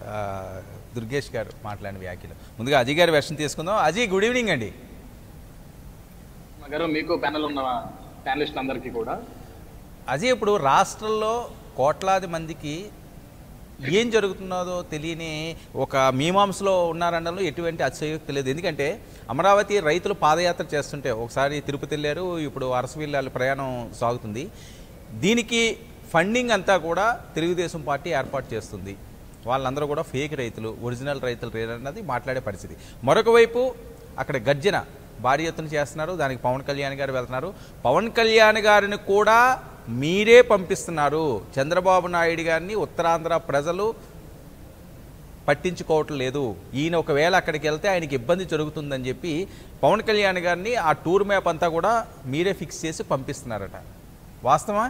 ఆ, దుర్గేష్ గారు మాట్లాడిన వ్యాఖ్యలు ముందుగా అజయ్ గారి వెర్షన్ తీసుకుందాం అజయ్ గుడ్ ఈవినింగ్ అండి గారు మీకు ప్యానల్ ఉన్న ప్యానలిస్ట్ అందరికీ కూడా అజయ్ ఇప్పుడు రాష్ట్రంలో కోట్లాది మందికి ఏం జరుగుతున్నదో తెలియని ఒక మీమాంసలో ఉన్నారనడంలో ఎటువంటి అతిశయోక్తి లేదు ఎందుకంటే అమరావతి రైతులు పాదయాత్ర చేస్తుంటే ఒకసారి తిరుపతి వెళ్ళారు ఇప్పుడు అరసవిల్లాల ప్రయాణం సాగుతుంది దీనికి ఫండింగ్ అంతా కూడా తెలుగుదేశం పార్టీ ఏర్పాటు చేస్తుంది వాళ్ళందరూ కూడా ఫేక్ రైతులు ఒరిజినల్ రైతులు లేరన్నది మాట్లాడే పరిస్థితి మరొక వైపు అక్కడ గర్జన భారీ ఎత్తున చేస్తున్నారు దానికి పవన్ కళ్యాణ్ గారు వెళ్తున్నారు పవన్ కళ్యాణ్ గారిని కూడా మీరే పంపిస్తున్నారు చంద్రబాబు నాయుడు గారిని ఉత్తరాంధ్ర ప్రజలు పట్టించుకోవటం లేదు ఈయన ఒకవేళ అక్కడికి వెళ్తే ఆయనకి ఇబ్బంది జరుగుతుందని చెప్పి పవన్ కళ్యాణ్ గారిని ఆ టూర్ మ్యాప్ అంతా కూడా మీరే ఫిక్స్ చేసి పంపిస్తున్నారట వాస్తవా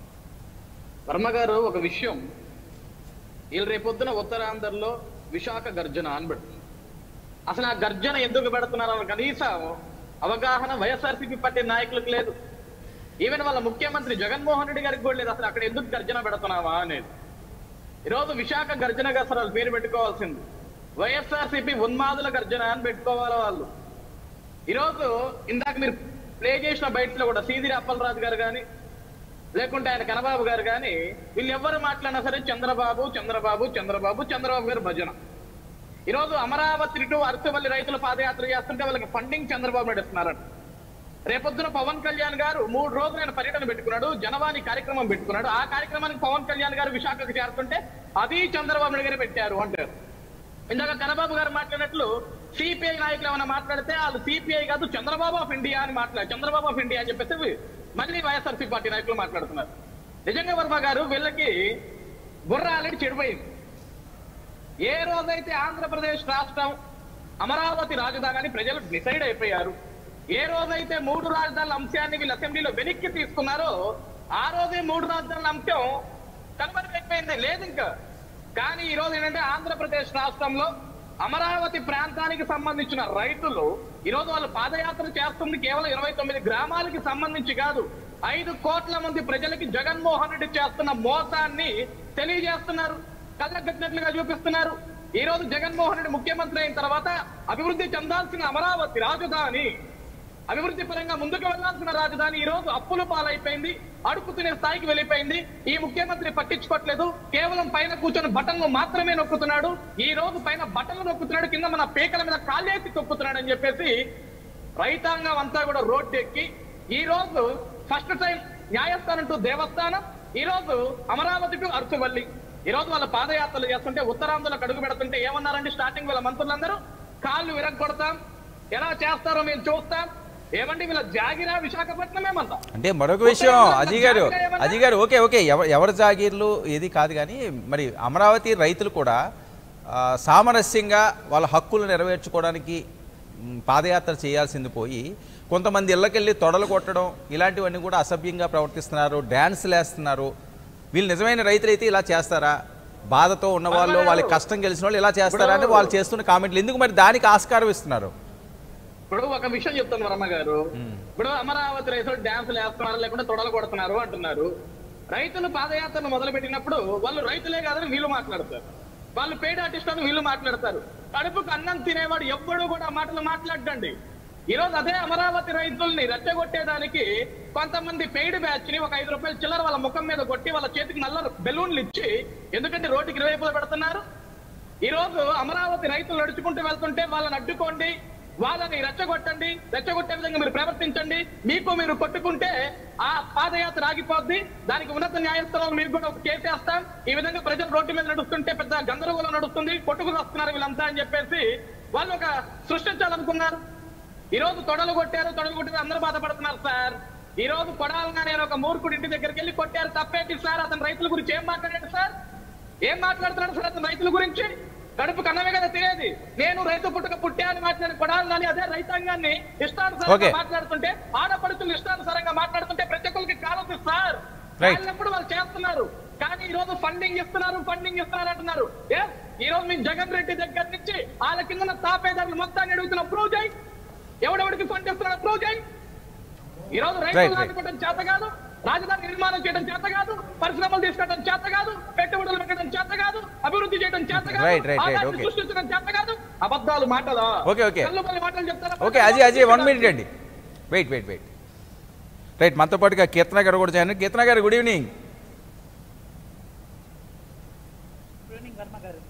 వర్మ గారు ఒక విషయం వీళ్ళు రేపొద్దున ఉత్తరాంధ్రలో విశాఖ గర్జన అని పెడుతుంది అసలు ఆ గర్జన ఎందుకు పెడుతున్నారో కనీసం అవగాహన వైఎస్ఆర్సీపీ పార్టీ నాయకులకు లేదు ఈవెన్ వాళ్ళ ముఖ్యమంత్రి జగన్మోహన్ రెడ్డి గారికి కూడా లేదు అసలు అక్కడ ఎందుకు గర్జన పెడుతున్నావా అనేది ఈరోజు విశాఖ గర్జనగా అసలు వాళ్ళు పేరు పెట్టుకోవాల్సింది వైఎస్ఆర్సీపీ ఉన్మాదుల గర్జన అని పెట్టుకోవాలి వాళ్ళు ఈరోజు ఇందాక మీరు ప్లే చేసిన బయటలో కూడా సీదిరి అప్పలరాజు గారు కానీ లేకుంటే ఆయన కనబాబు గారు కానీ వీళ్ళు ఎవరు మాట్లాడినా సరే చంద్రబాబు చంద్రబాబు చంద్రబాబు చంద్రబాబు గారు భజన ఈరోజు అమరావతి టు అరసవల్లి రైతులు పాదయాత్ర చేస్తుంటే వాళ్ళకి ఫండింగ్ చంద్రబాబు నాయుడు ఇస్తున్నారట రేపొద్దున పవన్ కళ్యాణ్ గారు మూడు రోజులు ఆయన పర్యటన పెట్టుకున్నాడు జనవాణి కార్యక్రమం పెట్టుకున్నాడు ఆ కార్యక్రమానికి పవన్ కళ్యాణ్ గారు విశాఖకు చేరుతుంటే అది చంద్రబాబు నాయుడు గారే పెట్టారు అంటారు ఇందాక కనబాబు గారు మాట్లాడినట్లు సిపిఐ నాయకులు ఏమైనా మాట్లాడితే వాళ్ళు సిపిఐ కాదు చంద్రబాబు ఆఫ్ ఇండియా అని మాట్లాడు చంద్రబాబు ఆఫ్ ఇండియా అని చెప్పేసి మళ్ళీ వైఎస్ఆర్సీ పార్టీ నాయకులు మాట్లాడుతున్నారు నిజంగా వర్మ గారు వీళ్ళకి బుర్ర ఆల్రెడీ చెడిపోయింది ఏ రోజైతే ఆంధ్రప్రదేశ్ రాష్ట్రం అమరావతి రాజధాని అని ప్రజలు డిసైడ్ అయిపోయారు ఏ రోజైతే మూడు రాజధానుల అంశాన్ని వీళ్ళు అసెంబ్లీలో వెనక్కి తీసుకున్నారో ఆ రోజే మూడు రాజధానుల అంశం కనుమరుగైపోయింది లేదు ఇంకా కానీ ఈ రోజు ఏంటంటే ఆంధ్రప్రదేశ్ రాష్ట్రంలో అమరావతి ప్రాంతానికి సంబంధించిన రైతులు ఈ రోజు వాళ్ళు పాదయాత్ర చేస్తుంది కేవలం ఇరవై తొమ్మిది గ్రామాలకి సంబంధించి కాదు ఐదు కోట్ల మంది ప్రజలకి జగన్మోహన్ రెడ్డి చేస్తున్న మోసాన్ని తెలియజేస్తున్నారు కళ్ళగట్టినట్లుగా చూపిస్తున్నారు ఈ రోజు జగన్మోహన్ రెడ్డి ముఖ్యమంత్రి అయిన తర్వాత అభివృద్ధి చెందాల్సిన అమరావతి రాజధాని అభివృద్ధి పరంగా ముందుకు వెళ్లాల్సిన రాజధాని ఈ రోజు అప్పుల పాలైపోయింది అడుపు తినే స్థాయికి వెళ్ళిపోయింది ఈ ముఖ్యమంత్రి పట్టించుకోవట్లేదు కేవలం పైన కూర్చొని బటన్లు మాత్రమే నొక్కుతున్నాడు ఈ రోజు పైన బటన్లు నొక్కుతున్నాడు కింద మన పేకల మీద కాళ్ళేసి తొక్కుతున్నాడు అని చెప్పేసి రైతాంగం అంతా కూడా రోడ్డు ఎక్కి ఈ రోజు ఫస్ట్ టైం న్యాయస్థానం టు దేవస్థానం ఈ రోజు అమరావతి టు అరచువల్లి ఈ రోజు వాళ్ళ పాదయాత్రలు చేస్తుంటే ఉత్తరాంధ్రలకు అడుగు పెడుతుంటే ఏమన్నారండి స్టార్టింగ్ వీళ్ళ మంత్రులందరూ కాళ్ళు విరగొడతాం ఎలా చేస్తారో మేము చూస్తాం ఏమండి వీళ్ళ జాగిరా విశాఖపట్నం ఏమంతా అంటే మరొక విషయం అజయ్ గారు అజయ్ గారు ఓకే ఓకే ఎవ ఎవరి జాగీర్లు ఏది కాదు కానీ మరి అమరావతి రైతులు కూడా ఆ, సామరస్యంగా వాళ్ళ హక్కులు నెరవేర్చుకోవడానికి మ్, పాదయాత్ర చేయాల్సింది పోయి కొంతమంది ఇళ్ళకెళ్ళి తొడలు కొట్టడం ఇలాంటివన్నీ కూడా అసభ్యంగా ప్రవర్తిస్తున్నారు డ్యాన్స్లు వేస్తున్నారు వీళ్ళు నిజమైన రైతులైతే ఇలా చేస్తారా బాధతో ఉన్న వాళ్ళు వాళ్ళకి కష్టం గెలిచిన వాళ్ళు ఇలా చేస్తారా అని వాళ్ళు చేస్తున్న కామెంట్లు ఎందుకు మరి దానికి ఆస్కారం ఇస్తున్నారు ఇప్పుడు ఒక విషయం చెప్తాను వర్మ గారు ఇప్పుడు అమరావతి రైతులు డ్యాన్సులు వేస్తున్నారు లేకుంటే తొడలు కొడుతున్నారు అంటున్నారు రైతులు పాదయాత్రను మొదలు పెట్టినప్పుడు వాళ్ళు రైతులే కాదని వీళ్ళు మాట్లాడతారు వాళ్ళు పెయిడ్ ఆర్టిస్ట్ అని వీళ్ళు మాట్లాడతారు కడుపుకు అన్నం తినేవాడు ఎవ్వడు కూడా ఆ మాటలు మాట్లాడండి ఈ రోజు అదే అమరావతి రైతుల్ని రెచ్చగొట్టేదానికి కొంతమంది పెయిడ్ బ్యాచ్ ని ఒక ఐదు రూపాయలు చిల్లర వాళ్ళ ముఖం మీద కొట్టి వాళ్ళ చేతికి నల్ల బెలూన్లు ఇచ్చి ఎందుకంటే రోడ్డుకి ఇరువైపులా పెడుతున్నారు ఈ రోజు అమరావతి రైతులు నడుచుకుంటూ వెళ్తుంటే వాళ్ళని అడ్డుకోండి వాళ్ళని రెచ్చగొట్టండి రెచ్చగొట్టే విధంగా మీరు ప్రవర్తించండి మీకు మీరు కొట్టుకుంటే ఆ పాదయాత్ర ఆగిపోద్ది దానికి ఉన్నత న్యాయస్థానంలో మీరు కూడా ఒక కేసు వేస్తాం ఈ విధంగా ప్రజలు రోడ్డు మీద నడుస్తుంటే పెద్ద గందరగోళం నడుస్తుంది కొట్టుకుని వస్తున్నారు వీళ్ళంతా అని చెప్పేసి వాళ్ళు ఒక సృష్టించాలనుకున్నారు ఈ రోజు తొడలు కొట్టారు తొడలు కొట్టారు అందరూ బాధపడుతున్నారు సార్ ఈ రోజు కొడాలన్నా నేను ఒక మూర్ఖుడి ఇంటి దగ్గరికి వెళ్ళి కొట్టారు తప్పేంటి సార్ అతను రైతుల గురించి ఏం మాట్లాడాడు సార్ ఏం మాట్లాడుతున్నాడు సార్ అతను రైతుల గురించి కడుపు కన్నమే కదా తెలియదు నేను రైతు పుట్టుక పుట్టా అని మాట్లాడి కొడాలని అదే రైతాంగాన్ని ఇష్టానుసారంగా Okay. మాట్లాడుతుంటే ఆడపడుతులు ఇష్టానుసారంగా మాట్లాడుతుంటే ప్రతి ఒక్కరికి కాలొద్దు సార్ Right. వాళ్ళప్పుడు వాళ్ళు చేస్తున్నారు కానీ ఈ రోజు ఫండింగ్ ఇస్తున్నారు ఫండింగ్ ఇస్తున్నారు అంటున్నారు ఏ ఈ రోజు మేము జగన్ రెడ్డి దగ్గర నుంచి వాళ్ళ కింద ఉన్న తాపేదారులు మొత్తాన్ని అడుగుతున్న ప్రూవ్ చేయి ఎవడెవడికి ఫండ్ ఇస్తున్నాడు ప్రూవ్ చేయి ఈ రోజు Right, రైతులు right. నాటుకోవడం చేత కాదు రాజధాని నిర్మాణం చేయడం చేత కాదు పరిశ్రమలు తీసుకెళ్ళడం చేత కాదు పెట్టుబడులు పెట్టడం చేత కాదు అభివృద్ధి చేయడం చేత కాదు Right, right, right, ఆదాయాన్ని okay. సృష్టించడం చేత కాదు అబద్ధాలు మాటలా Okay, okay. కల్లుబల్లి మాటలు చెప్తారా okay Ajay Ajay one minute అండి వెయిట్ వెయిట్ వెయిట్ రైట్ మనతో పాటుగా కీర్తన గారు కూడా జాయిన్ కీర్తన గారు good evening good evening Varma గారు